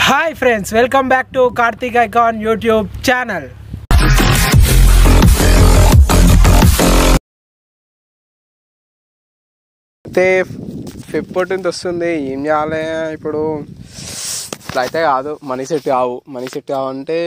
Hi friends welcome back to Karthik Icon YouTube channel అయితే ఫిఫ్ fourteenth వస్తుంది ఏం చేయాలి ఇప్పుడు ఇట్లా అయితే కాదు మనీ సెట్ కావు మనీ సెట్ కావంటే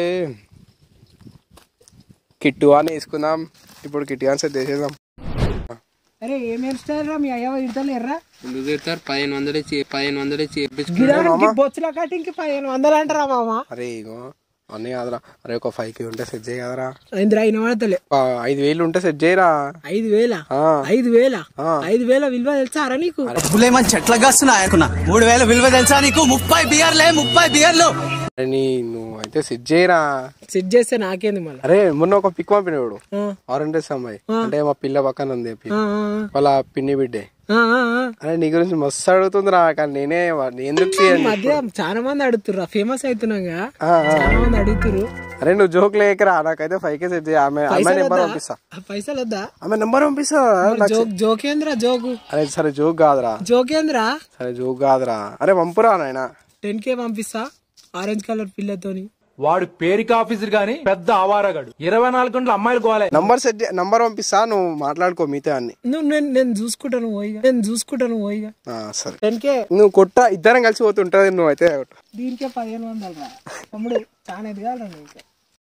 కిట్టు అని వేసుకుందాం ఇప్పుడు కిట్టు అని సెట్ చేసేద్దాం అరే ఏం హెయిర్ స్టైల్ రా మీ అయ్యవ ఇడతలేర్రా ముందు తిడతారు పదిహేను వందలు ఇచ్చి పదిహేను వందలు ఇచ్చి చేయించుకో గిరానికి బొచ్చుల కటింగ్కి పదిహేను వందలు అంటారా మామ అరే ఇగో అన్నీ కాదురా అరే ఒక ఫైవ్ కి ఉంటే సెట్ చేయ కదరా ఇంద్రా అయిన వాడతలే ఒక ఐదు వేలు ఉంటే సెట్ చేయరా ఐదు వేల ఆ. ఐదు వేల ఆ. ఐదు వేల విలువ తెలుసారా నీకు డబ్బులేమని చెట్ల కాస్తున్నాయకున్నా మూడు వేల విలువ తెలుసా నీకు ముప్పై బియర్లే ముప్పై బియర్లు అరే నీ నువ్వు అయితే సెట్ చేయరా సెట్ చేస్తే నాకేంది మళ్ళీ అరే మొన్న ఒక పిక్ పంపినవాడు ఆరెంజ్ అమ్మాయి అంటే మా పిల్ల పక్కన ఉంది పిక్. వాళ్ళ పిన్ని బిడ్డే అరే నీ గురించి మస్తు అడుగుతుందిరా కానీ నేనే వా- నేను ఎందుకు తీయను? మధ్య చాలా మంది అడుగుతుర్రు ఫేమస్ అవుతున్నాగా ఆ, ఆ. చాలా మంది అడుగుతురు అరే నువ్వు జోక్ లేకరా నాకైతే ఫైవ్ కే సెట్ చేయ ఆమె ఆమె నెంబర్ పంపిస్తా పైసలు వద్దా ఆమె నెంబర్ పంపిస్తా నాకు జోక్ జోకేంద్రా జోకు అరే సరే జోక్ కాదురా జోకేంద్రా సరే జోక్ కాదురా అరే పంపురా నాయన టెన్ కే పంపిస్తా ఆరెంజ్ కలర్ పిల్లతోని వాడు పేరుకి ఆఫీసర్ గాని పెద్ద ఆవారగాడు ఇరవై నాలుగు గంటలు అమ్మాయిలు గోలే నంబర్ సెట్ నంబర్ పంపిస్తా నువ్వు మాట్లాడుకో మిగతా అన్ని నువ్వు నేను నేను చూసుకుంటాను పోయిగా నేను చూసుకుంటాను పోయిగా ఆ, సరే టెన్ కే నువ్వు కొట్ట ఇద్దరం కలిసి పోతుంటది నువ్వు అయితే దీనికే పదిహేను వందలు రా తమ్ముడు చాలా ఎదగాలరా నీకు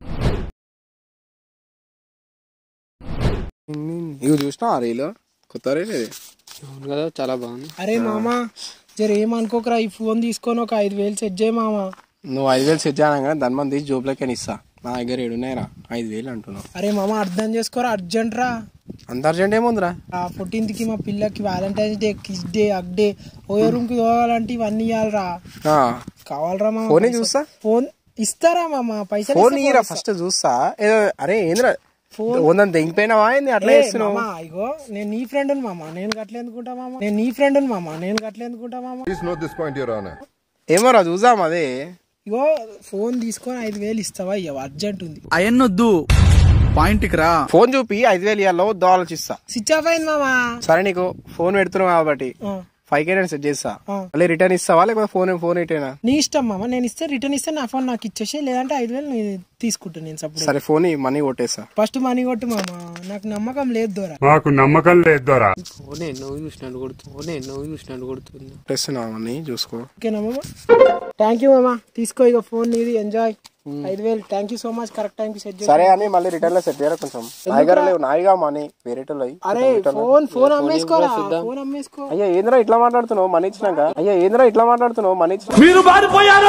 ఇవి చూసినా రీలో కొత్త రీల్ ఇది అవును కదా చాలా బాగుంది అరే మామ జర ఏమనుకోకరా ఈ ఫోన్ తీసుకొని ఒక ఐదు వేలు సెట్ చేయి మామ నువ్వు ఐదు వేలు సెట్ చేయను కానీ దాని మంది తీసి జోబులకే ఇస్తా నా దగ్గర ఏడున్నాయిరా ఐదు వేలు అంటున్నావు అరే మామ అర్థం చేసుకోరా అర్జెంట్ రా అంత అర్జెంట్ ఏముందిరా ఆ ఫోర్టీన్త్ కి మా పిల్లకి Valentine's day kiss day hug day OYO room కి పోవాలంటే ఇవన్నీ ఇవ్వాలరా ఆ, కావాలరా మామ ఫోనే పైసలు. చూస్తా ఫోన్ ఇస్తారా మామ పైసలు ఫోన్ ఇస్తే ఇరా ఫోన్ ఫస్ట్ చూస్తా ఏదో అరే ఏంద్రా వందని తెంగిపోయినావా ఏంది అట్లా ఏ చేస్తున్నావు మామ, ఇగో నేను నీ ఫ్రెండ్ మామ నేను గట్ల ఎందుకుంటా మామ నేను నీ ఫ్రెండ్ మామ నేను గట్ల ఎందుకుంటా మామ Please note this point, Your Honor. ఏమోరా చూద్దాం అదే ఇగో ఫోన్ తీసుకొని ఐదు వేలు ఇస్తావా ఇవ్వ అర్జెంట్ ఉంది అయన్నొద్దు పాయింట్కి రా ఫోన్ చూపి ఐదు వేలు ఇవ్వాలో వద్దో ఆలోచిస్తా స్విచ్ ఆఫ్ అయింది మామ సరే నీకు ఫోన్ పెడుతున్నావు కాబట్టి ఆ, ఫైవ్ కే నేను సెట్ చేస్తా ఆ. మళ్ళీ రిటర్న్ ఇస్తావా లేకపోతే ఫోన్ ఫోన్ ఇటేనా నీ ఇష్టం మామ నేను ఇస్తే రిటర్న్ ఇస్తే నా ఫోన్ నాకు ఇచ్చేసి లేదంటే ఐదు వేలు నేను తీసుకుంటాను నేను సపోర్ట్ సరే ఫోన్ మనీ కొట్టేస్తా ఫస్ట్ మనీ కొట్టు మామ నాకు నమ్మకం లేదు దూరా మాకు నమ్మకం లేదు దొరా ఫోన్ ఎన్నో చూసినట్టు కొడుతుంది ఫోన్ ఎన్నో చూసినట్టు కొడుతుంది కొట్టేస్తున్నా మనీ చూసుకో ఓకేనా మామ థ్యాంక్ యూ మామ తీసుకో ఇక ఫోన్ నీది ఎంజాయ్ ఐదు వేలు thank you so much correct టైంకి సెట్ చేసి సరే అని మళ్ళీ రిటర్న్ లో సెట్ చేయరా కొంచెం నా దగ్గర లేవు నాయిగా మనీ వేరే అరే ఫోన్ ఫోన్ అమ్మేసుకోరా ఫోన్ అమ్మేసుకో అయ్యా ఏంద్రా ఇట్లా మాట్లాడుతున్నావు మనీ ఇచ్చినాక అయ్యా ఏంద్రా ఇట్లా మాట్లాడుతున్నావు మనీ ఇచ్చినాక మీరు మారిపోయారు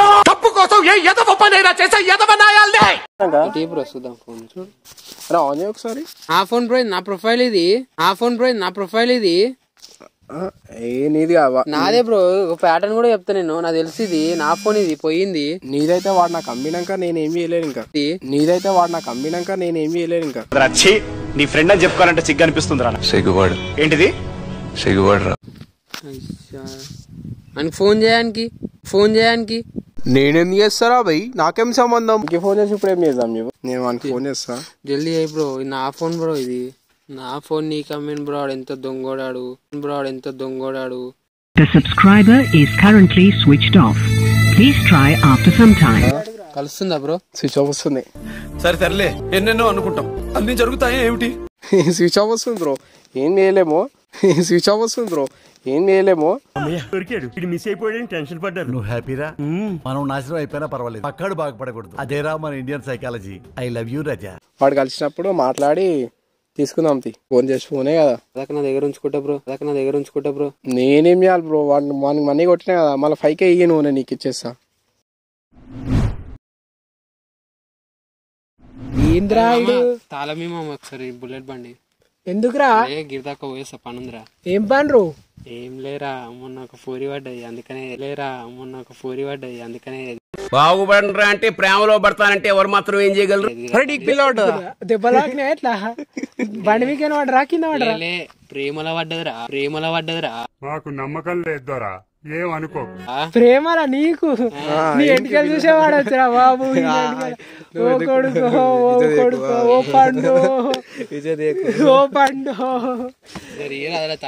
టీ బ్రో చూద్దాం ఫోన్ చూడు అరే ఆన్ చేయి ఒకసారి ఆ ఫోన్ బ్రో ఇది నా ప్రొఫైల్ ఇది ఆ ఫోన్ బ్రో ఇది నా ప్రొఫైల్ ఇది ఆ, ఏ నీది కావా నాదే బ్రో ఒక ప్యాటర్న్ కూడా చెప్తా నేను నాకు తెలిసి ఇది నా ఫోన్ ఇది పోయింది నీదైతే వాడు నాకు అమ్మినాక నేను ఏం చేయలేను ఇంకా ఇది నీదైతే వాడు నాకు అమ్మినాక నేను ఏం చేయలేను ఇంకా రచ్చి నీ ఫ్రెండ్ అని చెప్పుకోవాలంటే సిగ్గు అనిపిస్తుంది రా సిగ్గుపడు ఏంటిది సిగ్గుపడు రా అయ్యా. ఆయనకి ఫోన్ చేయడానికి ఫోన్ చేయడానికి నేనేం చేస్తారా భయ్ నాకేం సంబంధం ఇంకే ఫోన్ చేసి ఇప్పుడు ఏం చేద్దాం మేము నేను వానికి ఫోన్ చేస్తా జల్దీ అయ్యి బ్రో ఇది నా ఫోన్ బ్రో ఇది నా ఫోన్ నీకు అమ్మిన బ్రో ఆడు ఎంత దొంగోడాడు బ్రో ఆడు ఎంత దొంగోడాడు The subscriber is currently switched off. Please try after some time. కలుస్తుందా బ్రో స్విచ్ ఆఫ్ వస్తుంది సరే సర్లే ఎన్నెన్నో అనుకుంటాం అన్ని జరుగుతాయి ఏమిటి స్విచ్ ఆఫ్ వస్తుంది బ్రో ఏం చేయలేమో స్విచ్ ఆఫ్ వస్తుంది బ్రో ఏం చేయలేమో దొరికాడు ఇది మిస్ అయిపోయాడని టెన్షన్ పడ్డారు నువ్వు హ్యాపీరా మనం నాశనం అయిపోయినా పర్వాలేదు పక్కాడు బాగుపడకూడదు అదేరా మన Indian psychology I love you Raza వాడు కలిసినప్పుడు మాట్లాడి తీసుకుందాం తి ఫోన్ చేసి ఫోనే కదా అదక నా దగ్గర ఉంచుకుంటా బ్రో అదక నా దగ్గర ఉంచుకుంటా బ్రో నేనేం చేయాలి బ్రో వాడిని వానికి మనీ కొట్టినా కదా మళ్ళీ ఫైవ్ కే ఇయ్యి నువ్వు నేను నీకు ఇచ్చేస్తా ఏంద్రా ఇడు తాళమే మామ ఒకసారి బుల్లెట్ బండి ఎందుకురా ఏ గిరిదాకా పోయేస్తా పనుందిరా ఏం పన్రు ఏం లేరా మొన్న ఒక ఫోరి పడ్డాయి అందుకనే లేరా మొన్న ఒక ఫోరి పడ్డాయి అందుకనే బాగుపడరా అంటే ప్రేమలో పడతానంటే ఎవరు మాత్రం ఏం చేయగలరు అరే నీకు పిల్లవాడు దెబ్బలాకినా ఎట్లా బండి మీకేనా వాడు రా కింద వాడు లే ప్రేమలో పడ్డదిరా ప్రేమలో పడ్డదిరా మాకు నమ్మకం లేదు దొరా ఏం అనుకోకు ప్రేమరా నీకు నీ ఎంటికలు చూసేవాడు వచ్చరా బాబు ఈ ఎంటికలు. ఓ కొడుకు ఓ కొడుకు ఓ పండు ఓ పండు జరి అదే తాళం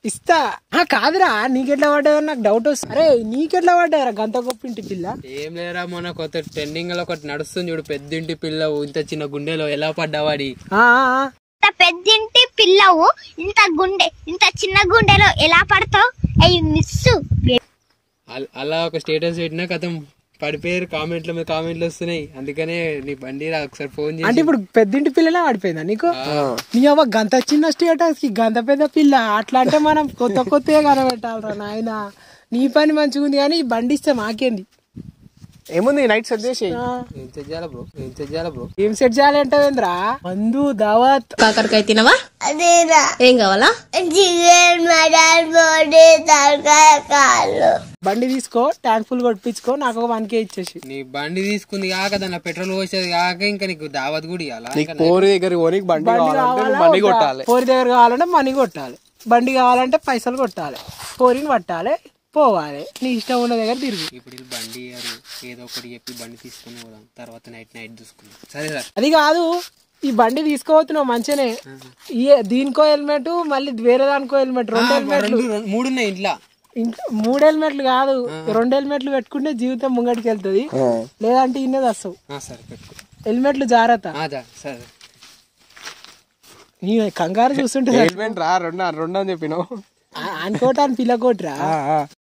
ఇస్తా ఆ, కాదురా నీకెట్లా పడ్డాయో నాకు డౌట్ వస్తుంది అరే నీకెట్లా పడ్డారా గంత గొప్ప ఇంటి పిల్ల ఏం లేరా మొన్న కొత్త ట్రెండింగ్ లో ఒకటి నడుస్తుంది చూడు పెద్దింటి పిల్ల ఇంత చిన్న గుండెలో ఎలా పడ్డావాడి ఆ, ఆ, ఆ. ఇంత పెద్దింటి పిల్లవు ఇంత గుండె ఇంత చిన్న గుండెలో ఎలా పడతావు అయ్యి మిస్సు అల్- అలా ఒక స్టేటస్ పెట్టినా కథం పడిపోయారు కామెంట్ల మీద కామెంట్లు వస్తున్నాయి అందుకనే నీ బండి రా ఒకసారి ఫోన్ అంటే చేసి ఇప్పుడు పెద్దింటి పిల్లనే పడిపోయిందా నీకు నీ అవ్వ గంత చిన్న స్టేటస్ కి గంత పెద్ద పిల్ల అట్లా అంటే మనం కొత్త కొత్తగా కనబెట్టాలరా నాయన నీ పని మంచిగా ఉంది కానీ ఈ బండి ఇస్తే మాకేంది ఏముంది నైట్ సెట్ చేసి ఆ, ఏం చెయ్యాలా బ్రో ఏం చెయ్యాలా బ్రో ఏం సెట్ చేయాలంటావేంద్రా మందు దావత్ కాకరకాయ తినవా అదేరా ఏం కావాలా చికెన్ మటన్ బోడి తలకాయ కాళ్ళు బండి తీసుకో ట్యాంక్ ఫుల్ కొట్టించుకో నాకు ఒక వన్ కే ఇచ్చేసి నీ బండి తీసుకుంది కాక దాని పెట్రోల్ పోసేది కాక ఇంకా నీకు దావత్ కూడా ఇవ్వాలా నీకు పోరి దగ్గర పోనీకి బండి బండి కావాలంటే కావాలా నువ్వు బండి వద్దా? కొట్టాలి పోరి దగ్గర కావాలంటే మనీ కొట్టాలి బండి కావాలంటే పైసలు కొట్టాలి పోరిని పట్టాలి పోవాలి నీ ఇష్టం ఉన్న దగ్గర తిరుగు ఇప్పుడు వీళ్ళు బండి ఇయ్యారు ఏదో ఒకటి చెప్పి బండి తీసుకుని పోదాం తర్వాత నైట్ నైట్ చూసుకుందాం సరే సార్ అది కాదు ఈ బండి తీసుకోవచ్చున్నావు మంచిగానే ఈ దీనికో హెల్మెట్ మళ్ళీ వేరే దానికో హెల్మెట్ రెండు హెల్మెట్లు రెండు మూడు ఉన్నాయి ఇంట్లో ఇంట్లో మూడు హెల్మెట్లు కాదు రెండు హెల్మెట్లు పెట్టుకుంటే జీవితం ముంగటికి వెళ్తుంది లేదంటే ఇన్నేది వస్తావు ఆ, సరే పెట్టుకో హెల్మెట్లు జాగ్రత్త ఆ, జా, సరే నీ కంగారు చూస్తుంటే హెల్మెట్ రా రెండు రెండు అని చెప్పినావు అనుకోవటానికి పిల్ల కొట్రా